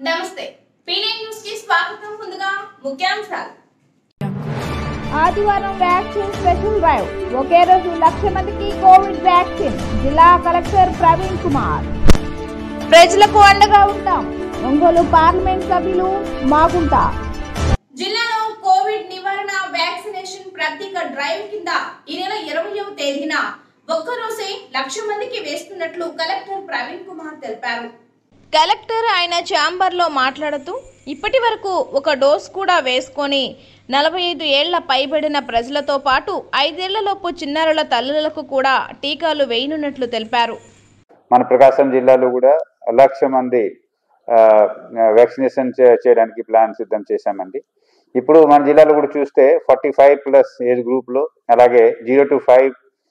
నమస్తే పీనే న్యూస్ కి స్వాగతం ముందుగా ముఖ్యాంశాలు ఆదివారం వ్యాక్సిన్ స్పెషల్ డ్రైవ్ ఒకే రోజు లక్ష మందికి కోవిడ్ వ్యాక్సిన్ జిల్లా కలెక్టర్ ప్రవీణ్ కుమార్ ప్రజలకు అండగా ఉంటాం ఒంగోలు పార్లమెంట్ సభ్యులు మాగుంట జిల్లాలో కోవిడ్ నివారణ వ్యాక్సినేషన్ ప్రత్యేక డ్రైవ్ కింద ఈ నెల ఇరవయవ తేదీన ఒక్కరోజే లక్ష మందికి వేస్తున్నట్లు కలెక్టర్ ప్రవీణ్ కుమార్ తెలిపారు కలెక్టర్ ఆయన ఛాంబర్లో మాట్లాడుతూ ఇప్పటి వరకు ఒక డోస్ కూడా వేసుకొని నలభై ఐదు ఏళ్ల పైబడిన ప్రజలతో పాటు ఐదేళ్లలోపు చిన్నారుల తల్లులకు కూడా టీకాలు వేయనున్నట్లు తెలిపారు మన ప్రకాశం జిల్లాలో కూడా లక్ష మంది ఆ, వ్యాక్సినేషన్ చే- చేయడానికి ప్లాన్ సిద్ధం చేశామండి ఇప్పుడు మన జిల్లాలో కూడా చూస్తే ఫార్టీ ఫైవ్ ప్లస్ ఏజ్ గ్రూప్లో అలాగే zero to five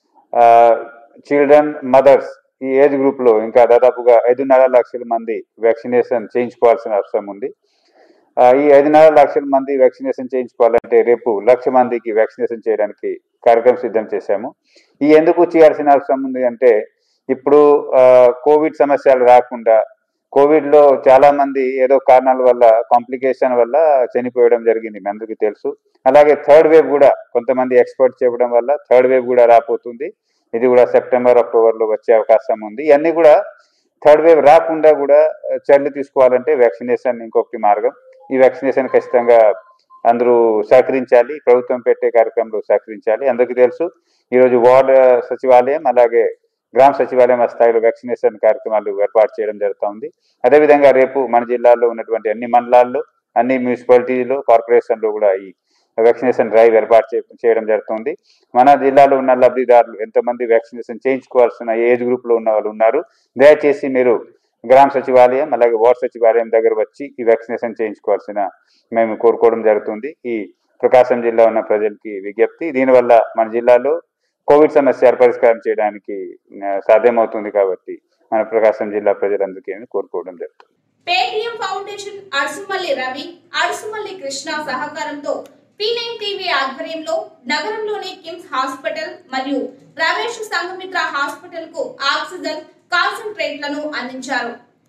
children mothers ఈ ఏజ్ గ్రూప్లో ఇంకా దాదాపుగా ఐదున్నర లక్షల మంది వ్యాక్సినేషన్ చేయించుకోవాల్సిన అవసరం ఉంది ఆ, ఈ ఐదున్నర లక్షల మంది వ్యాక్సినేషన్ చేయించుకోవాలంటే రేపు లక్ష మందికి వ్యాక్సినేషన్ చేయడానికి కార్యక్రమం సిద్ధం చేశాము ఈ ఎందుకు చేయాల్సిన అవసరం ఉంది అంటే ఇప్పుడు ఆ, కోవిడ్ సమస్యలు రాకుండా కోవిడ్ లో చాలా మంది ఏదో కారణాల వల్ల కాంప్లికేషన్ వల్ల చనిపోయడం జరిగింది మీ అందరికీ తెలుసు అలాగే థర్డ్ వేవ్ కూడా కొంతమంది ఎక్స్పర్ట్ చెప్పడం వల్ల థర్డ్ వేవ్ కూడా రాబోతుంది ఇది కూడా సెప్టెంబర్ అక్టోబర్ లో వచ్చే అవకాశం ఉంది ఇవన్నీ కూడా థర్డ్ వేవ్ రాకుండా కూడా ఆ, చర్యలు తీసుకోవాలంటే వ్యాక్సినేషన్ ఇంకొకటి మార్గం ఈ వ్యాక్సినేషన్ ఖచ్చితంగా అందరూ సహకరించాలి ప్రభుత్వం పెట్టే కార్యక్రమంలో సహకరించాలి అందరికీ తెలుసు ఈరోజు వార్డ్ సచివాలయం అలాగే గ్రామ సచివాలయం స్థాయిలో వ్యాక్సినేషన్ కార్యక్రమాలు ఏర్పాటు చేయడం జరుగుతుంది అదేవిధంగా రేపు మన జిల్లాలో ఉన్నటువంటి అన్ని మండలాల్లో అన్ని మున్సిపాలిటీలో కార్పొరేషన్లో కూడా ఈ వ్యాక్సినేషన్ డ్రైవ్ ఏర్పాటు చే- చేయడం జరుగుతుంది మన జిల్లాలో ఉన్న లబ్ధిదారులు ఎంతమంది వ్యాక్సినేషన్ చేయించుకోవాల్సిన ఏజ్ గ్రూప్ లో ఉన్న వాళ్ళు ఉన్నారు దయచేసి మీరు గ్రామ సచివాలయం అలాగే వార్డ్ సచివాలయం దగ్గర వచ్చి ఈ వ్యాక్సినేషన్ చేయించుకోవాల్సిన మేము కోరుకోవడం జరుగుతుంది ఈ ప్రకాశం జిల్లా ఉన్న ప్రజలకి విజ్ఞప్తి దీనివల్ల మన జిల్లాలో కోవిడ్ సమస్య పరిష్కారం చేయడానికి ఆ, సాధ్యమవుతుంది కాబట్టి మన ప్రకాశం జిల్లా ప్రజలందరికీ అని కోరుకోవడం జరుగుతుంది పేటిఎం ఫౌండేషన్ అడుసుమల్లి రవి అడుసుమల్లి కృష్ణ సహకారంతో పీ నైన్ టీవీ ఆధ్వర్యంలో నగరంలోని కిమ్స్ హాస్పిటల్ మరియు రమేష్ సంఘమిత్ర హాస్పిటల్ కు ఆక్సిజన్ కాన్సన్ట్రేట్లను అందించారు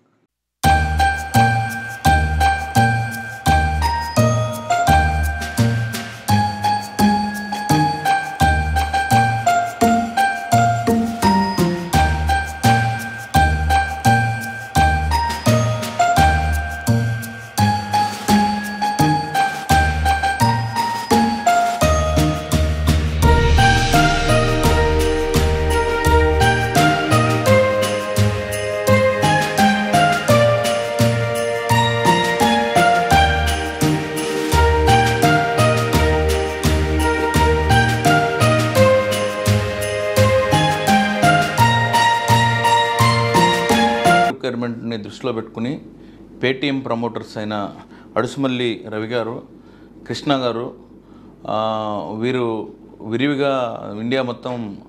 రిక్వైర్మెంట్ని దృష్టిలో పెట్టుకుని పేటీఎం ప్రమోటర్స్ అయిన అడుసుమల్లి రవి గారు కృష్ణ గారు ఆ, వీరు విరివిగా ఇండియా మొత్తం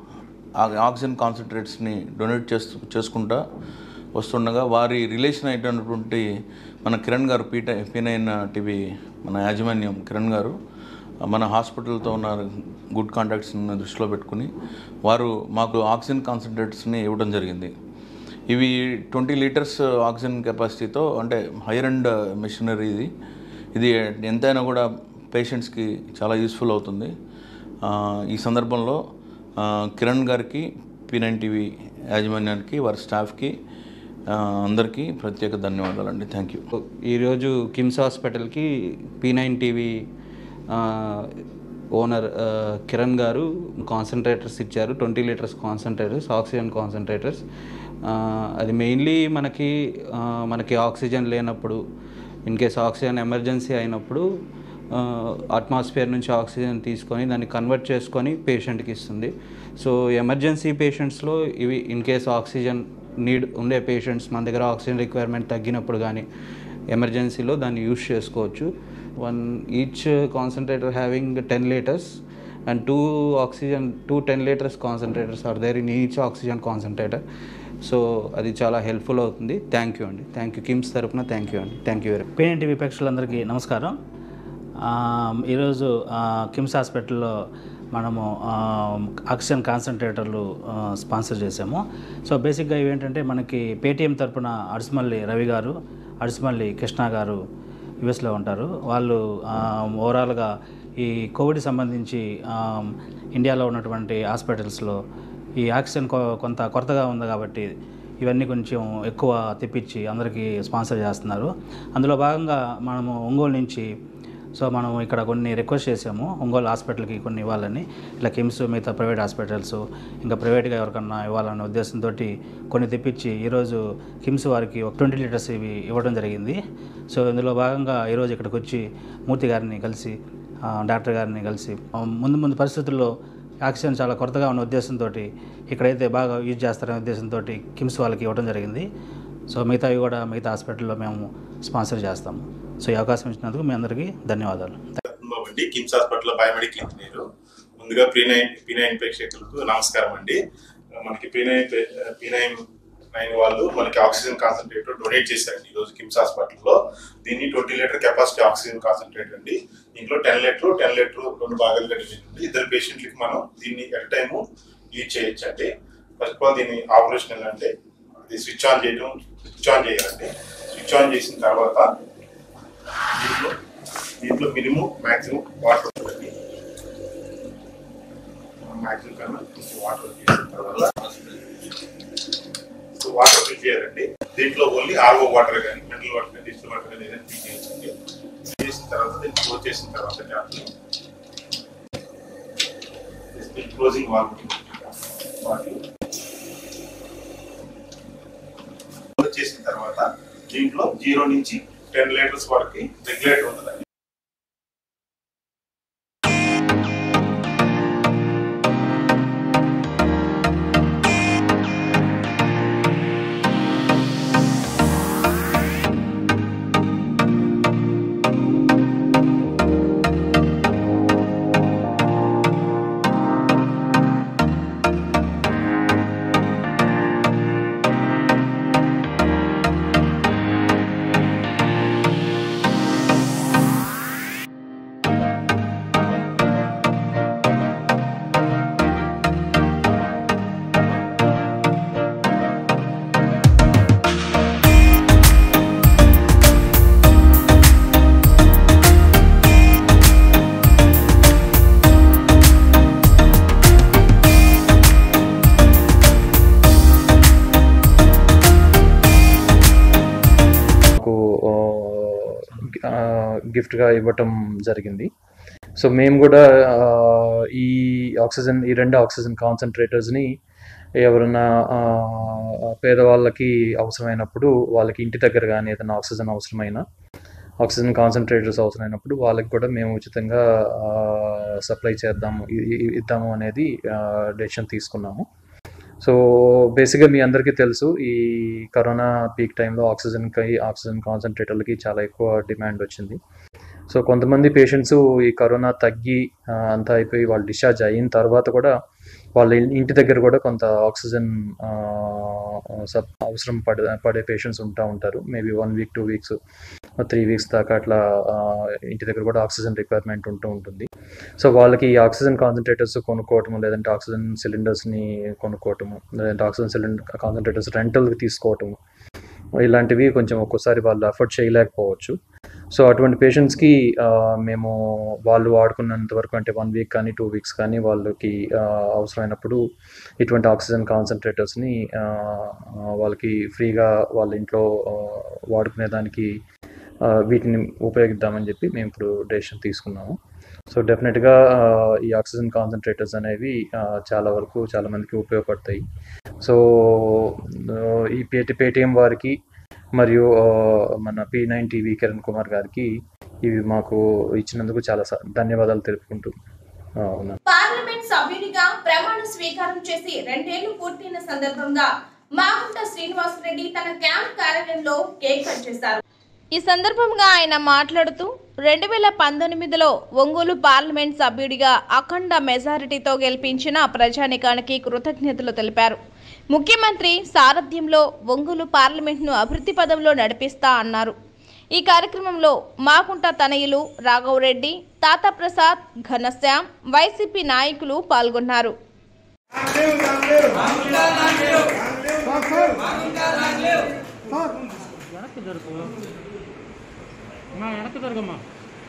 ఆ- ఆక్సిజన్ కాన్సన్ట్రేట్స్ని డొనేట్ చేస్తూ చేసుకుంటా వస్తుండగా వారి రిలేషన్ అయినటువంటి మన కిరణ్ గారు పీట పీనైన్ టీవీ మన యాజమాన్యం కిరణ్ గారు మన హాస్పిటల్తో ఉన్న గుడ్ కాంటాక్ట్స్ని దృష్టిలో పెట్టుకుని వారు మాకు ఆక్సిజన్ కాన్సన్ట్రేట్స్ని ఇవ్వడం జరిగింది ఇవి ట్వంటీ లీటర్స్ ఆక్సిజన్ కెపాసిటీతో అంటే హైయర్ అండ్ మెషినరీ ఇది ఇది ఎంతైనా కూడా పేషెంట్స్కి చాలా యూస్ఫుల్ అవుతుంది ఆ, ఈ సందర్భంలో ఆ, కిరణ్ గారికి పీ నైన్ టీవీ యాజమాన్యానికి వారి స్టాఫ్కి ఆ, అందరికీ ప్రత్యేక ధన్యవాదాలండి థ్యాంక్ యూ ఈరోజు కిమ్స్ హాస్పిటల్కి పీ నైన్ టీవీ ఆ, ఓనర్ ఆ, కిరణ్ గారు కాన్సన్ట్రేటర్స్ ఇచ్చారు twenty litres concentrators oxygen concentrators ఆ, అది మెయిన్లీ మనకి ఆ, మనకి ఆక్సిజన్ లేనప్పుడు ఇన్ కేస్ ఆక్సిజన్ ఎమర్జెన్సీ అయినప్పుడు అట్మాస్ఫియర్ నుంచి ఆక్సిజన్ తీసుకొని దాన్ని కన్వర్ట్ చేసుకొని పేషెంట్కి ఇస్తుంది సో ఎమర్జెన్సీ పేషెంట్స్లో ఇవి ఇన్ కేస్ ఆక్సిజన్ నీడ్ ఉండే పేషెంట్స్ మన దగ్గర ఆక్సిజన్ రిక్వైర్మెంట్ తగ్గినప్పుడు కానీ ఎమర్జెన్సీలో దాన్ని యూస్ చేసుకోవచ్చు one each concentrator having ten litres and two oxygen two ten litres concentrators are there in each oxygen concentrator so అది చాలా హెల్ప్ఫుల్ అవుతుంది థ్యాంక్ యూ అండి థ్యాంక్ యూ కిమ్స్ తరపున థ్యాంక్ యూ అండి థ్యాంక్ యూ వెరీ పేరెంట్ TV ప్రేక్షకులందరికీ నమస్కారం ఆ, ఈరోజు ఆ, కిమ్స్ హాస్పిటల్లో మనము ఆ, ఆక్సిజన్ కాన్సన్ట్రేటర్లు ఆ, స్పాన్సర్ చేసాము సో బేసిక్గా ఇవేంటంటే మనకి పేటీఎం తరపున అడుసుమల్లి రవి గారు అడిసిమల్లి కృష్ణ గారు యుఎస్లో ఉంటారు వాళ్ళు ఆ, ఓవరాల్గా ఈ కోవిడ్ సంబంధించి ఆ, ఇండియాలో ఉన్నటువంటి హాస్పిటల్స్లో ఈ ఆక్సిజన్ కొ- కొంత కొరతగా ఉంది కాబట్టి ఇవన్నీ కొంచెం ఎక్కువ తెప్పించి అందరికీ స్పాన్సర్ చేస్తున్నారు అందులో భాగంగా మనము ఒంగోలు నుంచి సో మనం ఇక్కడ కొన్ని రిక్వెస్ట్ చేసాము ఒంగోలు హాస్పిటల్కి కొన్ని ఇవ్వాలని ఇలా కిమ్స్ మిగతా ప్రైవేట్ హాస్పిటల్స్ ఇంకా ప్రైవేట్గా ఎవరికన్నా ఇవ్వాలనే ఉద్దేశంతో కొన్ని తెప్పించి ఈరోజు కిమ్స్ వారికి ఒక ట్వంటీ లీటర్స్ ఇవి ఇవ్వడం జరిగింది సో ఇందులో భాగంగా ఈరోజు ఇక్కడికి వచ్చి మూర్తి గారిని కలిసి ఆ, డాక్టర్ గారిని కలిసి ఆ, ముందు ముందు పరిస్థితుల్లో ఆక్సిజన్ చాలా కొరతగా ఉన్న ఉద్దేశంతో ఇక్కడైతే బాగా యూజ్ చేస్తారనే ఉద్దేశంతో కిమ్స్ వాళ్ళకి ఇవ్వడం జరిగింది సో మిగతావి కూడా మిగతా హాస్పిటల్లో మేము స్పాన్సర్ చేస్తాము సో ఈ అవకాశం ఇచ్చినందుకు మీ అందరికీ ధన్యవాదాలు బాబు అండి కిమ్స్ హాస్పిటల్ బయోమెడికల్ ఇంజనీర్ ముందుగా పీ నైన్ పీ నైన్ ప్రేక్షకులకు నమస్కారం అండి మనకి P nine P nine nine వాళ్ళు మనకి ఆక్సిజన్ కాన్సన్ట్రేటర్ డొనేట్ చేశారండి ఈరోజు కిమ్స్ హాస్పిటల్లో దీన్ని twenty litre capacity oxygen concentrator అండి దీంట్లో టెన్ లీటర్ టెన్ లీటర్ రెండు భాగాలుగా డివైడ్ ఉంది ఇద్దరు పేషెంట్లకి మనం దీన్ని ఎట్ టైము యూజ్ చేయొచ్చు అండి ఫస్ట్ ఆఫ్ ఆల్ దీన్ని ఆపరేషన్ అంటే ఇది స్విచ్ ఆన్ చేయడం స్విచ్ ఆన్ చేయాలండి స్విచ్ ఆన్ చేసిన తర్వాత దీంట్లో దీంట్లో మినిమం మాక్సిమం వాటర్ ఉంటుందండి మాక్సిమం కన్నా కొంచెం వాటర్ చేసిన తర్వాత సో వాటర్ ఫిల్ చేయాలండి దీంట్లో ఓన్లీ ఆర్ఓ వాటర్ కానీ మినరల్ వాటర్ కానీ డిజిటల్ వాటర్ కానీ ఏదైనా ఫిల్ చేయొచ్చండి చేసిన తర్వాత దీన్ని క్లోజ్ చేసిన తర్వాత ట్యాప్ని క్లోజింగ్ వాల్ వాటర్ క్లోజ్ చేసిన తర్వాత దీంట్లో జీరో నుంచి టెన్ లీటర్స్ వరకు రెగ్యులేటర్ ఉంటుందండి నాకు ఆ, గిఫ్ట్గా ఇవ్వటం జరిగింది సో మేము కూడా ఆ, ఈ ఆక్సిజన్ ఈ రెండు ఆక్సిజన్ కాన్సన్ట్రేటర్స్ని ఎవరైనా ఆ, పేదవాళ్ళకి అవసరమైనప్పుడు వాళ్ళకి ఇంటి దగ్గర కానీ ఏదైనా ఆక్సిజన్ అవసరమైన ఆక్సిజన్ కాన్సన్ట్రేటర్స్ అవసరమైనప్పుడు వాళ్ళకి కూడా మేము ఉచితంగా సప్లై చేద్దాము ఇ- ఇ- ఇద్దాము అనేది డెసిషన్ తీసుకున్నాము సో బేసిక్గా మీ అందరికీ తెలుసు ఈ కరోనా పీక్ టైంలో ఆక్సిజన్కి ఆక్సిజన్ కాన్సన్ట్రేటర్లకి చాలా ఎక్కువ డిమాండ్ వచ్చింది సో కొంతమంది పేషెంట్స్ ఈ కరోనా తగ్గి ఆ, అంతా అయిపోయి వాళ్ళు డిశ్చార్జ్ అయిన తర్వాత కూడా వాళ్ళ ఇన్- ఇంటి దగ్గర కూడా కొంత ఆక్సిజన్ ఆ, సప్ అవసరం పడే పడే పేషెంట్స్ ఉంటా ఉంటారు maybe one week two weeks three weeks దాకా అట్లా ఆ, ఇంటి దగ్గర కూడా ఆక్సిజన్ రిక్వైర్మెంట్ ఉంటూ ఉంటుంది సో వాళ్ళకి ఈ ఆక్సిజన్ కాన్సన్ట్రేటర్స్ కొనుక్కోవటము లేదంటే ఆక్సిజన్ సిలిండర్స్ని కొనుక్కోవటము లేదంటే ఆక్సిజన్ సిలిండర్ కాన్సన్ట్రేటర్స్ రెంటల్కి తీసుకోవటము ఇలాంటివి కొంచెం ఒక్కోసారి వాళ్ళు అఫోర్డ్ చేయలేకపోవచ్చు సో అటువంటి పేషెంట్స్కి మేము వాళ్ళు వాడుకున్నంత వరకు అంటే వన్ వీక్ కానీ టూ వీక్స్ కానీ వాళ్ళకి ఆ, అవసరమైనప్పుడు ఇటువంటి ఆక్సిజన్ కాన్సన్ట్రేటర్స్ని వాళ్ళకి ఫ్రీగా వాళ్ళ ఇంట్లో ఆ, వాడుకునేదానికి ఆ, వీటిని ఉపయోగిద్దామని చెప్పి మేము ఇప్పుడు డెసిషన్ తీసుకున్నాము సో డెఫినెట్గా ఈ ఆక్సిజన్ కాన్సన్ట్రేటర్స్ అనేవి ఆ, చాలా వరకు చాలా మందికి ఉపయోగపడతాయి సో ఆ, ఈ పేటి పేటిఎం వారికి మరియు ఆ, మన P nine TV Kiran Kumar గారికి ఇవి మాకు ఇచ్చినందుకు చాలా స- ధన్యవాదాలు తెలుపుకుంటూ ఆ, ఉన్నాను పార్లమెంట్ సభ్యునిగా ప్రమాణ స్వీకారం చేసి రెండేళ్లు పూర్తయిన సందర్భంగా మాగుంట శ్రీనివాసరెడ్డి తన క్యాంప్ కార్యాలయంలో కేక్ కట్ చేశారు ఈ సందర్భంగా ఆయన మాట్లాడుతూ రెండు వేల పంతొమ్మిదిలో ఒంగోలు పార్లమెంట్ సభ్యుడిగా అఖండ మెజారిటీతో గెలిపించిన ప్రజానికానికి కృతజ్ఞతలు తెలిపారు ముఖ్యమంత్రి సారథ్యంలో ఒంగోలు పార్లమెంట్ను అభివృద్ధి పదంలో నడిపిస్తా అన్నారు ఈ కార్యక్రమంలో మాకుంట తనయులు రాఘవరెడ్డి తాతాప్రసాద్ ఘనశ్యామ్ వైసీపీ నాయకులు పాల్గొన్నారు సార్ వెనక్కి జరగమ్మా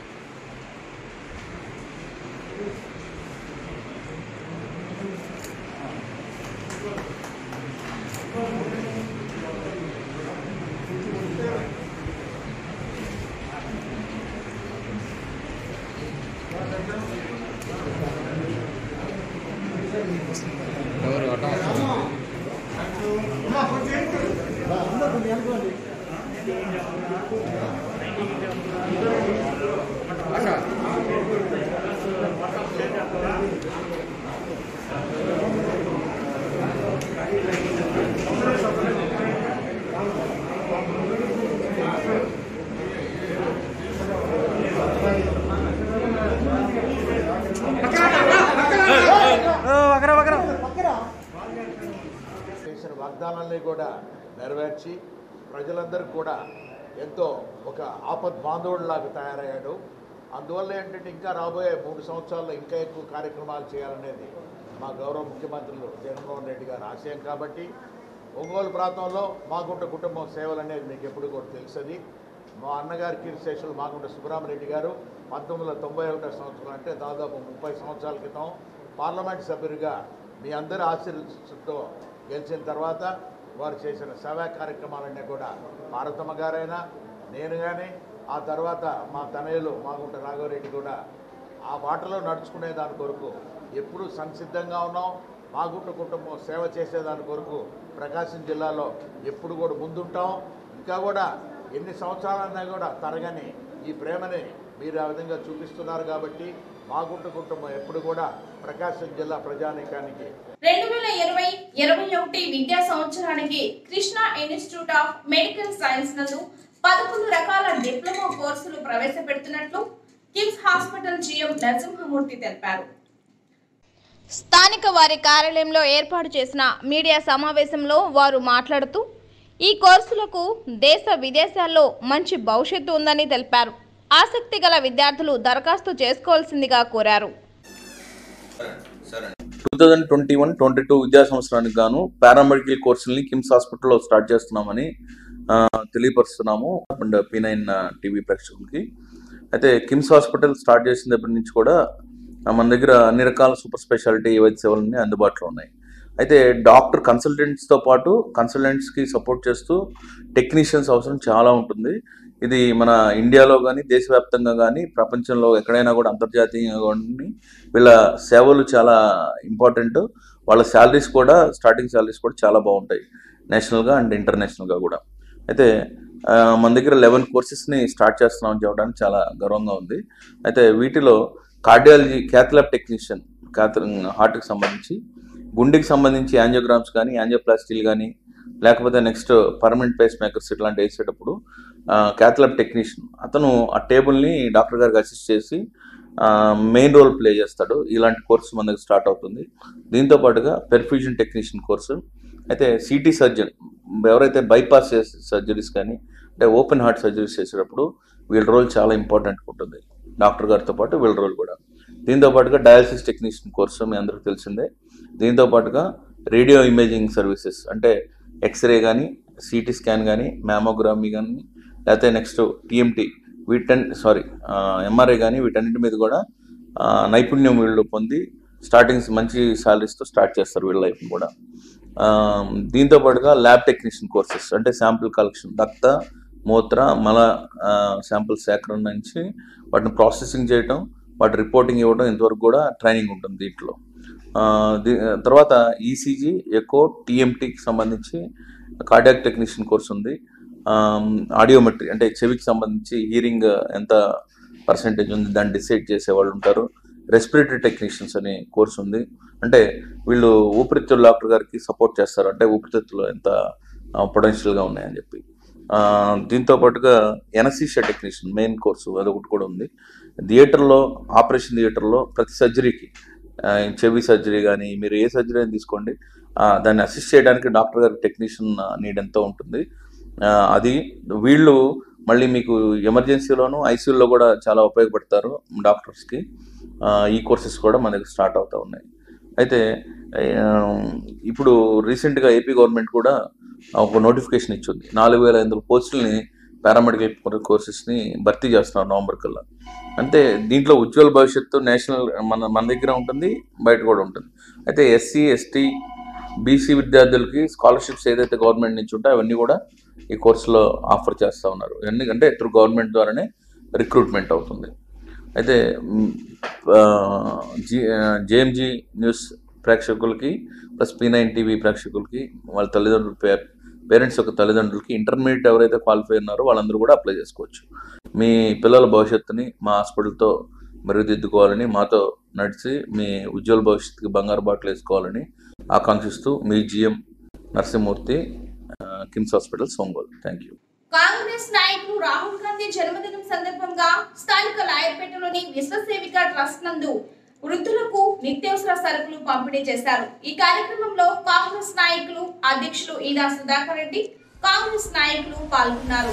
చేసిన వాగ్దానాల్ని కూడా నెరవేర్చి ప్రజలందరికీ కూడా ఎంతో ఒక ఆపద్ బాంధవుడిలాగా తయారయ్యాడు అందువల్ల ఏంటంటే ఇంకా రాబోయే మూడు సంవత్సరాల్లో ఇంకా ఎక్కువ కార్యక్రమాలు చేయాలనేది మా గౌరవ ముఖ్యమంత్రులు జగన్మోహన్ రెడ్డి గారి ఆశయం కాబట్టి ఒంగోలు ప్రాంతంలో మాగుంట కుటుంబం సేవలు అనేది మీకు ఎప్పుడు కూడా తెలుసది మా అన్నగారి కీర్తిశేషులు మాగుంట సుబ్బరామరెడ్డి గారు పంతొమ్మిది వందల తొంభై ఒకటో సంవత్సరం అంటే దాదాపు ముప్పై సంవత్సరాల క్రితం పార్లమెంట్ సభ్యుడిగా మీ అందరి ఆశీర్వతో గెలిచిన తర్వాత వారు చేసిన సేవా కార్యక్రమాలన్నీ కూడా పార్వతమ్మ గారైనా నేను కానీ ఆ తర్వాత మా తనయులు మాగుంట రాఘవరెడ్డి కూడా ఆ బాటలో నడుచుకునే దాని కొరకు ఎప్పుడూ సంసిద్ధంగా ఉన్నాం మాగుంట కుటుంబం సేవ చేసేదాని కొరకు ప్రకాశం జిల్లాలో ఎప్పుడు కూడా ముందుంటాం ఇంకా కూడా ఎన్ని సంవత్సరాలన్నా కూడా తరగని ఈ ప్రేమని మీరు ఆ విధంగా చూపిస్తున్నారు కాబట్టి మాగుంట కుటుంబం ఎప్పుడు కూడా ప్రకాశం జిల్లా ప్రజానీకానికి రెండు వేల ఇరవై ఇరవై ఒకటి విద్యా సంవత్సరానికి Krishna institute of medical science నందు పదకొండు రకాల డిప్లొమా కోర్సులు ప్రవేశపెడుతున్నట్లు కిమ్స్ హాస్పిటల్ జిఎం నరసింహమూర్తి తెలిపారు స్థానిక వారి కార్యాలయంలో ఏర్పాటు చేసిన మీడియా సమావేశంలో వారు మాట్లాడుతూ ఈ కోర్సులకు దేశ విదేశాల్లో మంచి భవిష్యత్తు ఉందని తెలిపారు ఆసక్తి గల విద్యార్థులు దరఖాస్తు చేసుకోవాల్సిందిగా కోరారు two thousand twenty one twenty two విద్యా సంవత్సరానికి గాను పారామెడికల్ కోర్సుల్ని కిమ్స్ హాస్పిటల్లో స్టార్ట్ చేస్తున్నామని ఆ, తెలియపరుస్తున్నాము అండ్ పీ నైన్ టీవీ ప్రేక్షకులకి అయితే కిమ్స్ హాస్పిటల్ స్టార్ట్ చేసినప్పటి నుంచి కూడా ఆ, మన దగ్గర అన్ని రకాల సూపర్ స్పెషాలిటీ వైద్య సేవలన్నీ అందుబాటులో ఉన్నాయి అయితే డాక్టర్ కన్సల్టెంట్స్తో పాటు కన్సల్టెంట్స్కి సపోర్ట్ చేస్తూ టెక్నీషియన్స్ అవసరం చాలా ఉంటుంది ఇది మన ఇండియాలో కానీ దేశవ్యాప్తంగా కానీ ప్రపంచంలో ఎక్కడైనా కూడా అంతర్జాతీయంగా కానీ వీళ్ళ సేవలు చాలా ఇంపార్టెంట్ వాళ్ళ శాలరీస్ కూడా స్టార్టింగ్ శాలరీస్ కూడా చాలా బాగుంటాయి నేషనల్గా అండ్ ఇంటర్నేషనల్గా కూడా అయితే ఆ, మన దగ్గర లెవెన్ కోర్సెస్ని స్టార్ట్ చేస్తున్నామని చెప్పడానికి చాలా గర్వంగా ఉంది అయితే వీటిలో కార్డియాలజీ క్యాథ్లాబ్ టెక్నీషియన్ క్యాథ హార్ట్కి సంబంధించి గుండెకి సంబంధించి యాంజియోగ్రామ్స్ కానీ యాంజియోప్లాస్టీలు కానీ లేకపోతే నెక్స్ట్ పర్మనెంట్ పేస్ మేకర్స్ ఇట్లాంటి వేసేటప్పుడు క్యాథ్లాబ్ టెక్నీషియన్ అతను ఆ టేబుల్ని డాక్టర్ గారికి అసిస్ట్ చేసి మెయిన్ రోల్ ప్లే చేస్తాడు ఇలాంటి కోర్సు మన దగ్గర స్టార్ట్ అవుతుంది దీంతో పాటుగా పెర్ఫ్యూజన్ టెక్నీషియన్ కోర్సు అయితే సిటీ సర్జన్ ఎవరైతే బైపాస్ సర్జరీస్ కానీ అంటే ఓపెన్ హార్ట్ సర్జరీస్ చేసేటప్పుడు వీళ్ళ రోల్ చాలా ఇంపార్టెంట్ ఉంటుంది డాక్టర్ గారితో పాటు వీళ్ళ రోల్ కూడా దీంతో పాటుగా డయాలసిస్ టెక్నీషియన్ కోర్సు మీ అందరికీ తెలిసిందే దీంతో పాటుగా రేడియో ఇమేజింగ్ సర్వీసెస్ అంటే ఎక్స్రే కానీ సిటీ స్కాన్ కానీ మ్యామోగ్రామీ కానీ లేకపోతే నెక్స్ట్ టీఎంటీ వీటన్ సారీ ఎంఆర్ఐ కానీ వీటన్నిటి మీద కూడా ఆ, నైపుణ్యం వీళ్ళు పొంది స్టార్టింగ్స్ మంచి సాలరీస్తో స్టార్ట్ చేస్తారు వీళ్ళ లైఫ్ కూడా ఆ, దీంతో పాటుగా ల్యాబ్ టెక్నీషియన్ కోర్సెస్ అంటే శాంపుల్ కలెక్షన్ రక్త మూత్ర మల శాంపుల్ సేకరణ నుంచి వాటిని ప్రాసెసింగ్ చేయటం వాటి రిపోర్టింగ్ ఇవ్వడం ఇంతవరకు కూడా ట్రైనింగ్ ఉంటుంది దీంట్లో ఆ, దీ- తర్వాత ఈసీజీ ఎకో టీఎంటీకి సంబంధించి కార్డియాక్ టెక్నీషియన్ కోర్స్ ఉంది ఆడియోమెట్రీ అంటే చెవికి సంబంధించి హీరింగ్ ఎంత పర్సంటేజ్ ఉంది దాన్ని డిసైడ్ చేసే వాళ్ళు ఉంటారు రెస్పిరేటరీ టెక్నీషియన్స్ అనే కోర్స్ ఉంది అంటే వీళ్ళు ఊపిరితిత్తుల డాక్టర్ గారికి సపోర్ట్ చేస్తారు అంటే ఊపిరితిత్తులు ఎంత పొటెన్షియల్గా ఉన్నాయని చెప్పి ఆ, దీంతో పాటుగా ఎనసీషియా టెక్నీషియన్ మెయిన్ కోర్సు అదొకటి కూడా ఉంది థియేటర్లో ఆపరేషన్ థియేటర్లో ప్రతి సర్జరీకి ఆ, చెవి సర్జరీ కానీ మీరు ఏ సర్జరీ అని తీసుకోండి ఆ, దాన్ని అసిస్ట్ చేయడానికి డాక్టర్ గారి టెక్నీషియన్ నీడ్ ఎంతో ఉంటుంది ఆ, అది వీళ్ళు మళ్ళీ మీకు ఎమర్జెన్సీలోను ఐసీయూలో కూడా చాలా ఉపయోగపడతారు డాక్టర్స్కి ఆ, ఈ కోర్సెస్ కూడా మన దగ్గర స్టార్ట్ అవుతూ ఉన్నాయి అయితే ఆ, ఇప్పుడు రీసెంట్గా ఏపీ గవర్నమెంట్ కూడా ఒక నోటిఫికేషన్ ఇచ్చింది నాలుగు వేల ఐదు వందల పోస్టుల్ని పారామెడికల్ కోర్సెస్ని భర్తీ చేస్తున్నారు నవంబర్ కల్లా అంటే దీంట్లో ఉజ్వల భవిష్యత్తు నేషనల్ మన మన దగ్గర ఉంటుంది బయట కూడా ఉంటుంది అయితే ఎస్సీ ఎస్టీ బీసీ విద్యార్థులకి స్కాలర్షిప్స్ ఏదైతే గవర్నమెంట్ నుంచి ఉంటాయో అవన్నీ కూడా ఈ కోర్సులో ఆఫర్ చేస్తూ ఉన్నారు ఎందుకంటే త్రూ గవర్నమెంట్ ద్వారానే రిక్రూట్మెంట్ అవుతుంది అయితే మ్, ఆ, జి జేఎంజీ న్యూస్ ప్రేక్షకులకి ప్లస్ పీ నైన్ టీవీ ప్రేక్షకులకి వాళ్ళ తల్లిదండ్రుల పే పేరెంట్స్ యొక్క తల్లిదండ్రులకి ఇంటర్మీడియట్ ఎవరైతే క్వాలిఫై ఉన్నారో వాళ్ళందరూ కూడా అప్లై చేసుకోవచ్చు మీ పిల్లల భవిష్యత్తుని మా హాస్పిటల్తో మెరుగుదిద్దుకోవాలని మాతో నడిచి మీ ఉజ్వల భవిష్యత్తుకి బంగారు బాటలు వేసుకోవాలని ఆకాంక్షిస్తూ మీ జిఎం నరసింహమూర్తి ఆ, KIMS hospital Ongole thank you Congress నాయకులు రాహుల్ గాంధీ జన్మదినం సందర్భంగా స్థానిక లాయర్పేటలోని విశ్వసేవిక ట్రస్ట్ నందు వృద్ధులకు నిత్యావసర సరుకులు పంపిణీ చేశారు ఈ కార్యక్రమంలో కాంగ్రెస్ నాయకులు అధ్యక్షులు ఈదా సుధాకర్ రెడ్డి కాంగ్రెస్ నాయకులు పాల్గొన్నారు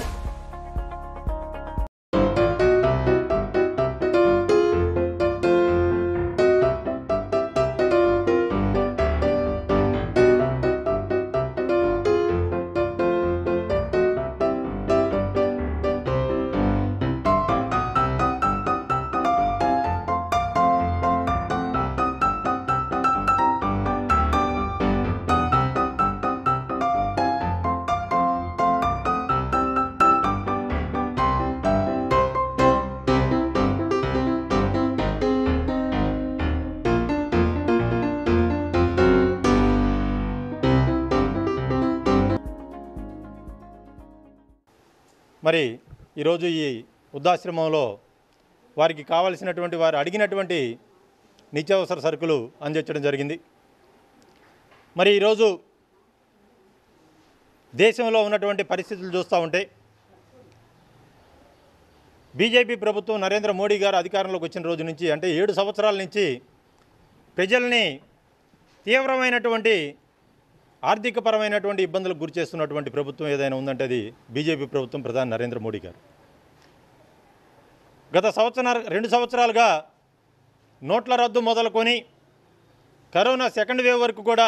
మరి ఈరోజు ఈ వృద్ధాశ్రమంలో వారికి కావలసినటువంటి వారు అడిగినటువంటి నిత్యావసర సరుకులు అందించడం జరిగింది మరి ఈరోజు దేశంలో ఉన్నటువంటి పరిస్థితులు చూస్తూ ఉంటే బీజేపీ ప్రభుత్వం నరేంద్ర మోడీ గారు అధికారంలోకి వచ్చిన రోజు నుంచి అంటే ఏడు సంవత్సరాల నుంచి ప్రజల్ని తీవ్రమైనటువంటి ఆర్థికపరమైనటువంటి ఇబ్బందులకు గురి చేస్తున్నటువంటి ప్రభుత్వం ఏదైనా ఉందంటే అది బీజేపీ ప్రభుత్వం ప్రధాని నరేంద్ర మోడీ గారు గత సంవత్సరాలు రెండు సంవత్సరాలుగా నోట్ల రద్దు మొదలుకొని కరోనా సెకండ్ వేవ్ వరకు కూడా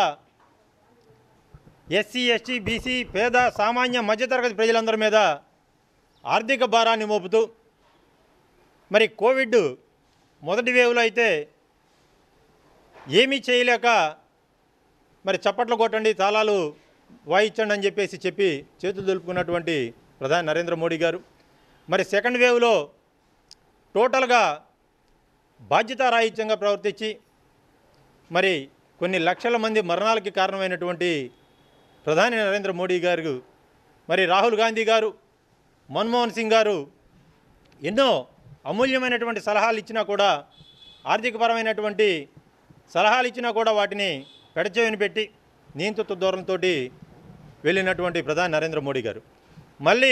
ఎస్సీ ఎస్టీ బీసీ పేద సామాన్య మధ్యతరగతి ప్రజలందరి మీద ఆర్థిక భారాన్ని మోపుతూ మరి కోవిడ్ మొదటి వేవ్లో అయితే ఏమీ చేయలేక మరి చప్పట్లు కొట్టండి తాళాలు వాయించండి అని చెప్పేసి చెప్పి చేతులు దులుపుకున్నటువంటి ప్రధాని నరేంద్ర మోడీ గారు మరి సెకండ్ వేవ్లో టోటల్గా బాధ్యతారాహిత్యంగా ప్రవర్తించి మరి కొన్ని లక్షల మంది మరణాలకి కారణమైనటువంటి ప్రధాని నరేంద్ర మోడీ గారు మరి రాహుల్ గాంధీ గారు మన్మోహన్ సింగ్ గారు ఎన్నో అమూల్యమైనటువంటి సలహాలు ఇచ్చినా కూడా ఆర్థికపరమైనటువంటి సలహాలు ఇచ్చినా కూడా వాటిని పెడచెవిని పెట్టి నియంతృత్వ ధోరణితో వెళ్ళినటువంటి ప్రధాని నరేంద్ర మోడీ గారు మళ్ళీ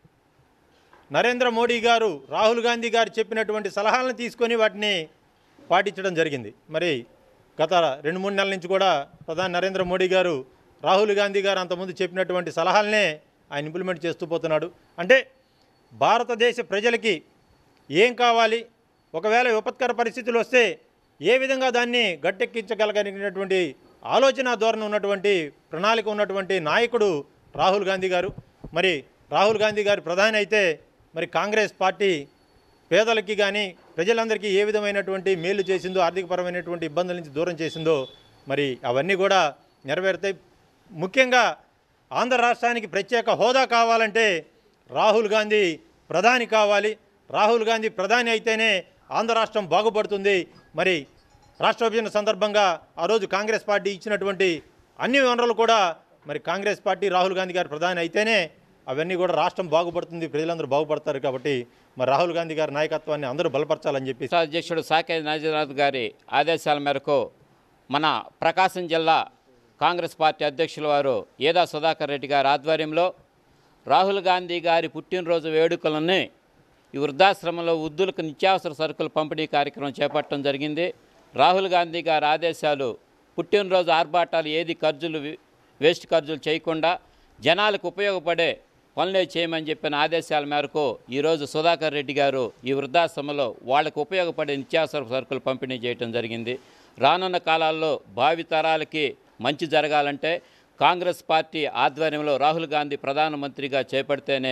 నరేంద్ర మోడీ గారు రాహుల్ గాంధీ గారు చెప్పినటువంటి సలహాలను తీసుకొని వాటిని పాటించడం జరిగింది మరి గత రెండు మూడు నెలల నుంచి కూడా ప్రధాని నరేంద్ర మోడీ గారు రాహుల్ గాంధీ గారు అంతకుముందు చెప్పినటువంటి సలహాలనే ఆయన ఇంప్లిమెంట్ చేస్తూ పోతున్నాడు అంటే భారతదేశ ప్రజలకి ఏం కావాలి ఒకవేళ విపత్కర పరిస్థితులు వస్తే ఏ విధంగా దాన్ని గట్టెక్కించగలగలిగినటువంటి ఆలోచన ధోరణి ఉన్నటువంటి ప్రణాళిక ఉన్నటువంటి నాయకుడు రాహుల్ గాంధీ గారు మరి రాహుల్ గాంధీ గారు ప్రధాని అయితే మరి కాంగ్రెస్ పార్టీ పేదలకి కానీ ప్రజలందరికీ ఏ విధమైనటువంటి మేలు చేసిందో ఆర్థికపరమైనటువంటి ఇబ్బందుల నుంచి దూరం చేసిందో మరి అవన్నీ కూడా నెరవేరుతాయి ముఖ్యంగా ఆంధ్ర రాష్ట్రానికి ప్రత్యేక హోదా కావాలంటే రాహుల్ గాంధీ ప్రధాని కావాలి రాహుల్ గాంధీ ప్రధాని అయితేనే ఆంధ్ర రాష్ట్రం బాగుపడుతుంది మరి రాష్ట్ర విభజన సందర్భంగా ఆ రోజు కాంగ్రెస్ పార్టీ ఇచ్చినటువంటి అన్ని వనరులు కూడా మరి కాంగ్రెస్ పార్టీ రాహుల్ గాంధీ గారు ప్రధాని అయితేనే అవన్నీ కూడా రాష్ట్రం బాగుపడుతుంది ప్రజలందరూ బాగుపడతారు కాబట్టి మరి రాహుల్ గాంధీ గారి నాయకత్వాన్ని అందరూ బలపరచాలని చెప్పి రాష్ట్ర అధ్యక్షుడు సాకే నాజీనాథ్ గారి ఆదేశాల మేరకు మన ప్రకాశం జిల్లా కాంగ్రెస్ పార్టీ అధ్యక్షుల వారు ఏదా సుధాకర్ రెడ్డి గారి ఆధ్వర్యంలో రాహుల్ గాంధీ గారి పుట్టినరోజు వేడుకలని ఈ వృద్ధాశ్రమంలో వృద్ధులకు నిత్యావసర సరుకుల పంపిణీ కార్యక్రమం చేపట్టడం జరిగింది రాహుల్ గాంధీ గారి ఆదేశాలు పుట్టినరోజు ఆర్భాటాలు ఏది ఖర్చులు వి- వేస్ట్ ఖర్చులు చేయకుండా జనాలకు ఉపయోగపడే పనులే చేయమని చెప్పిన ఆదేశాల మేరకు ఈరోజు సుధాకర్ రెడ్డి గారు ఈ వృద్ధాశ్రమంలో వాళ్ళకు ఉపయోగపడే నిత్యావసర సరుకులు పంపిణీ చేయడం జరిగింది రానున్న కాలాల్లో భావి తరాలకి మంచి జరగాలంటే కాంగ్రెస్ పార్టీ ఆధ్వర్యంలో రాహుల్ గాంధీ ప్రధానమంత్రిగా చేపడితేనే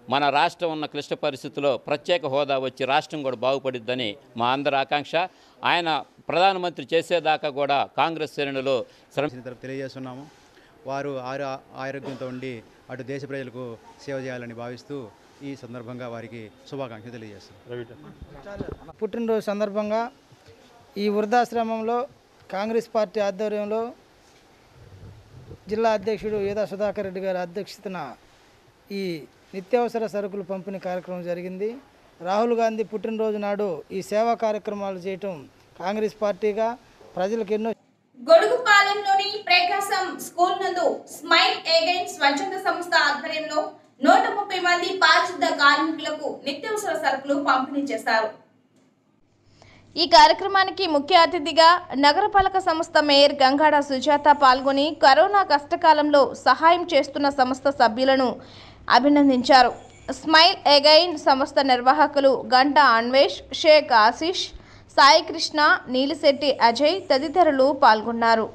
మన రాష్ట్రం ఉన్న క్లిష్ట పరిస్థితుల్లో ప్రత్యేక హోదా వచ్చి రాష్ట్రం కూడా బాగుపడిద్దని మా అందరి ఆకాంక్ష ఆయన ప్రధానమంత్రి చేసేదాకా కూడా కాంగ్రెస్ శ్రేణులు శ్రమ తరపు తెలియజేస్తున్నాము వారు ఆరు ఆరోగ్యంతో ఉండి అటు దేశ ప్రజలకు సేవ చేయాలని భావిస్తూ ఈ సందర్భంగా వారికి శుభాకాంక్షలు తెలియజేస్తున్నాం పుట్టినరోజు సందర్భంగా ఈ వృద్ధాశ్రమంలో కాంగ్రెస్ పార్టీ ఆధ్వర్యంలో జిల్లా అధ్యక్షుడు యేదా సుధాకర్ రెడ్డి గారి అధ్యక్షతన ఈ నిత్యావసర సరుకులు పంపిణీ కార్యక్రమం జరిగింది రాహుల్ గాంధీ పుట్టినరోజు నాడు ఈ సేవా కార్యక్రమాలు చేయటం కాంగ్రెస్ పార్టీగా ప్రజలకు ఎన్నో గొడుగుపాలెంలోని ప్రకాశం స్కూల్ నందు స్మైల్ అగైన్ స్వచ్ఛంద సంస్థ ఆధ్వర్యంలో నూట ముప్పై మంది పారిశుద్ధ కార్మికులకు నిత్యావసర సరుకులు పంపిణీ చేశారు ఈ కార్యక్రమానికి ముఖ్య అతిథిగా నగరపాలక సంస్థ మేయర్ గంగాడ సుజాత పాల్గొని కరోనా కష్టకాలంలో సహాయం చేస్తున్న సంస్థ సభ్యులను అభినందించారు స్మైల్ ఎగైన్ సంస్థ నిర్వాహకులు గంటా అన్వేష్ షేక్ ఆశీష్ సాయి కృష్ణ నీలిశెట్టి అజయ్ తదితరులు పాల్గొన్నారు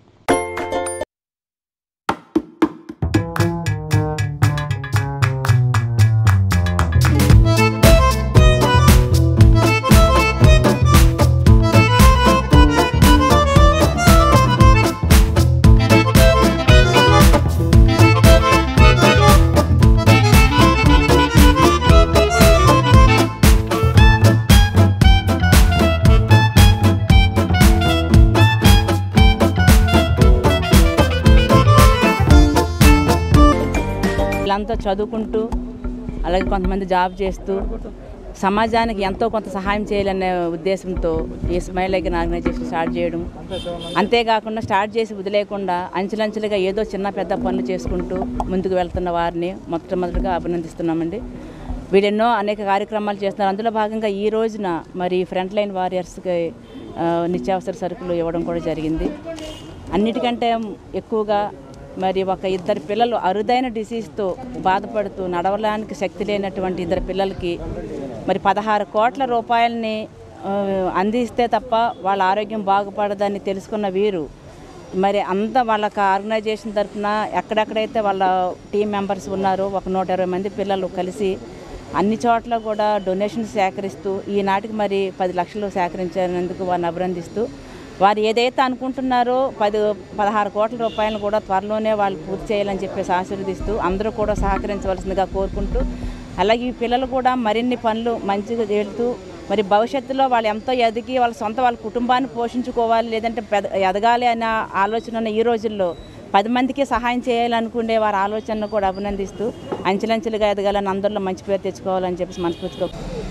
వీళ్ళంతా చదువుకుంటూ అలాగే కొంతమంది జాబ్ చేస్తూ సమాజానికి ఎంతో కొంత సహాయం చేయాలనే ఉద్దేశంతో ఈ స్మైల్ లైక్ ఆర్గనైజేషన్ స్టార్ట్ చేయడం అంతేకాకుండా స్టార్ట్ చేసి వదిలేకుండా అంచెలంచెలుగా ఏదో చిన్న పెద్ద పనులు చేసుకుంటూ ముందుకు వెళ్తున్న వారిని మొట్టమొదటిగా అభినందిస్తున్నామండి వీళ్ళెన్నో అనేక కార్యక్రమాలు చేస్తున్నారు అందులో భాగంగా ఈ రోజున మరి ఫ్రంట్ లైన్ వారియర్స్కి ఆ, నిత్యావసర సరుకులు ఇవ్వడం కూడా జరిగింది అన్నిటికంటే ఎక్కువగా మరి ఒక ఇద్దరు పిల్లలు అరుదైన డిసీజ్తో బాధపడుతూ నడవడానికి శక్తి లేనటువంటి ఇద్దరు పిల్లలకి మరి పదహారు కోట్ల రూపాయలని ఆ, అందిస్తే తప్ప వాళ్ళ ఆరోగ్యం బాగుపడదని తెలుసుకున్న వీరు మరి అంత వాళ్ళకి ఆర్గనైజేషన్ తరఫున ఎక్కడెక్కడైతే వాళ్ళ టీం మెంబర్స్ ఉన్నారో ఒక నూట ఇరవై మంది పిల్లలు కలిసి అన్ని చోట్ల కూడా డొనేషన్స్ సేకరిస్తూ ఈనాటికి మరి పది లక్షలు సేకరించినందుకు వారిని అభినందిస్తూ వారు ఏదైతే అనుకుంటున్నారో పది పదహారు కోట్ల రూపాయలు కూడా త్వరలోనే వాళ్ళు పూర్తి చేయాలని చెప్పేసి ఆశీర్వదిస్తూ అందరూ కూడా సహకరించవలసిందిగా కోరుకుంటూ అలాగే ఈ పిల్లలు కూడా మరిన్ని పనులు మంచిగా చేస్తూ మరి భవిష్యత్తులో వాళ్ళు ఎంతో ఎదిగి వాళ్ళ సొంత వాళ్ళ కుటుంబాన్ని పోషించుకోవాలి లేదంటే పెద ఎదగాలి అన్న ఆలోచన ఉన్న ఈ రోజుల్లో పది మందికి సహాయం చేయాలనుకునే వారి ఆలోచనను కూడా అభినందిస్తూ అంచెలంచెలుగా ఎదగాలని అందరిలో మంచి పేరు తెచ్చుకోవాలని చెప్పేసి మనస్ఫూర్తిగా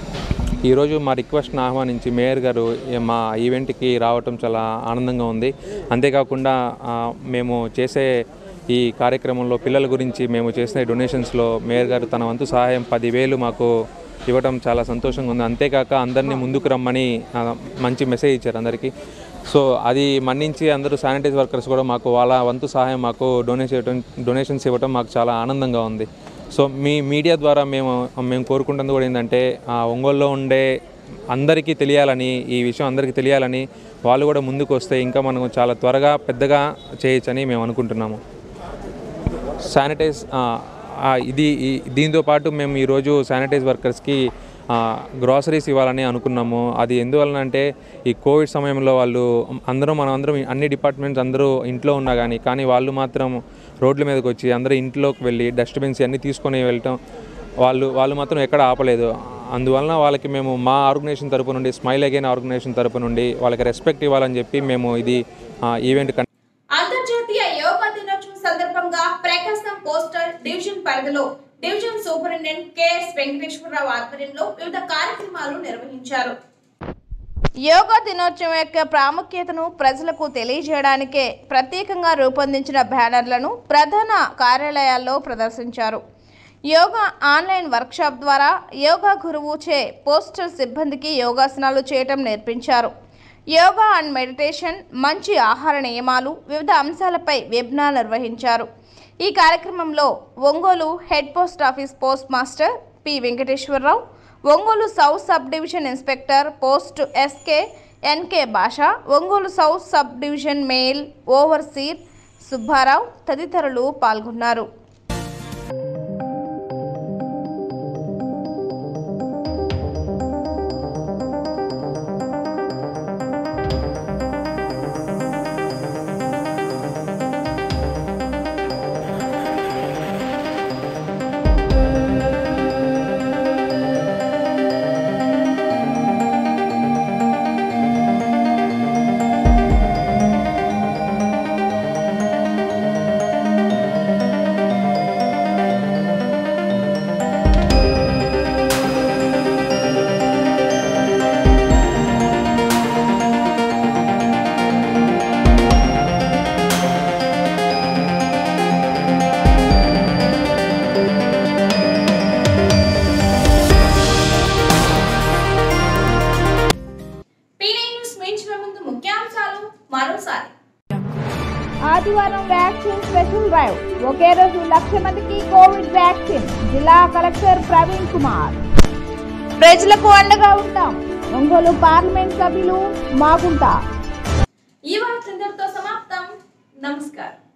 ఈరోజు మా రిక్వెస్ట్ని ఆహ్వానించి మేయర్ గారు ఈ మా ఈవెంట్కి రావటం చాలా ఆనందంగా ఉంది అంతేకాకుండా ఆ, మేము చేసే ఈ కార్యక్రమంలో పిల్లల గురించి మేము చేసిన డొనేషన్స్లో మేయర్ గారు తన వంతు సహాయం పదివేలు మాకు ఇవ్వటం చాలా సంతోషంగా ఉంది అంతేకాక అందరినీ ముందుకు రమ్మని ఆ, మంచి మెసేజ్ ఇచ్చారు అందరికీ సో అది మన్నించి అందరూ శానిటైజ్ వర్కర్స్ కూడా మాకు వాళ్ళ వంతు సహాయం మాకు డొనేట్ చేయడం డొనేషన్స్ ఇవ్వడం మాకు చాలా ఆనందంగా ఉంది సో మీ మీడియా ద్వారా మేము మేము కోరుకుంటుంది కూడా ఏంటంటే ఆ ఒంగోలులో ఉండే అందరికీ తెలియాలని ఈ విషయం అందరికీ తెలియాలని వాళ్ళు కూడా ముందుకు వస్తే ఇంకా మనం చాలా త్వరగా పెద్దగా చేయొచ్చని మేము అనుకుంటున్నాము శానిటైజ్ ఆ, ఆ, ఇది ఈ- దీంతో పాటు మేము ఈరోజు శానిటైజ్ వర్కర్స్కి గ్రాసరీస్ ఇవ్వాలని అనుకున్నాము అది ఎందువలన అంటే ఈ కోవిడ్ సమయంలో వాళ్ళు అందరూ మనం అందరం అన్ని డిపార్ట్మెంట్స్ అందరూ ఇంట్లో ఉన్నా కానీ కానీ వాళ్ళు మాత్రం రోడ్ల మీదకి వచ్చి అందరూ ఇంట్లోకి వెళ్ళి డస్ట్బిన్స్ అన్నీ తీసుకొని వెళ్ళటం వాళ్ళు వాళ్ళు మాత్రం ఎక్కడ ఆపలేదు అందువలన వాళ్ళకి మేము మా ఆర్గనైజేషన్ తరపు నుండి స్మైల్ అగైన్ ఆర్గనైజేషన్ తరపు నుండి వాళ్ళకి రెస్పెక్ట్ ఇవ్వాలని చెప్పి మేము ఇది ఈవెంట్ కన్ అంతర్జాతీయ యోగా దినోత్సవం సందర్భంగా ప్రకాశం పోస్టల్ డివిజన్ పరిధిలో డివిజన్ సూపరింటెండెంట్ కెఎస్ వెంకటేశ్వరరావు ఆధ్వర్యంలో వివిధ కార్యక్రమాలు నిర్వహించారు యోగా దినోత్సవం యొక్క ప్రాముఖ్యతను ప్రజలకు తెలియజేయడానికే ప్రత్యేకంగా రూపొందించిన బ్యానర్లను ప్రధాన కార్యాలయాల్లో ప్రదర్శించారు యోగా ఆన్లైన్ వర్క్షాప్ ద్వారా యోగా గురువు చే పోస్టల్ సిబ్బందికి యోగాసనాలు చేయటం నేర్పించారు యోగా అండ్ మెడిటేషన్ మంచి ఆహార నియమాలు వివిధ అంశాలపై వెబినార్ నిర్వహించారు ఈ కార్యక్రమంలో Ongole head post office postmaster P Venkateswara Rao Ongole south sub division inspector post SK NK Basha Ongole south sub division mail overseer Subba Rao తదితరులు పాల్గొన్నారు ఆదివారం వ్యాక్సిన్ స్పెషల్ డ్రైవ్ ఒకే రోజు లక్ష మందికి కోవిడ్ వ్యాక్సిన్ జిల్లా కలెక్టర్ ప్రవీణ్ కుమార్ ప్రజలకు అండగా ఉంటాం ఒంగోలు పార్లమెంట్ సభ్యులు మాగుంట ఈ వార్తలందరితో సమాప్తం నమస్కారం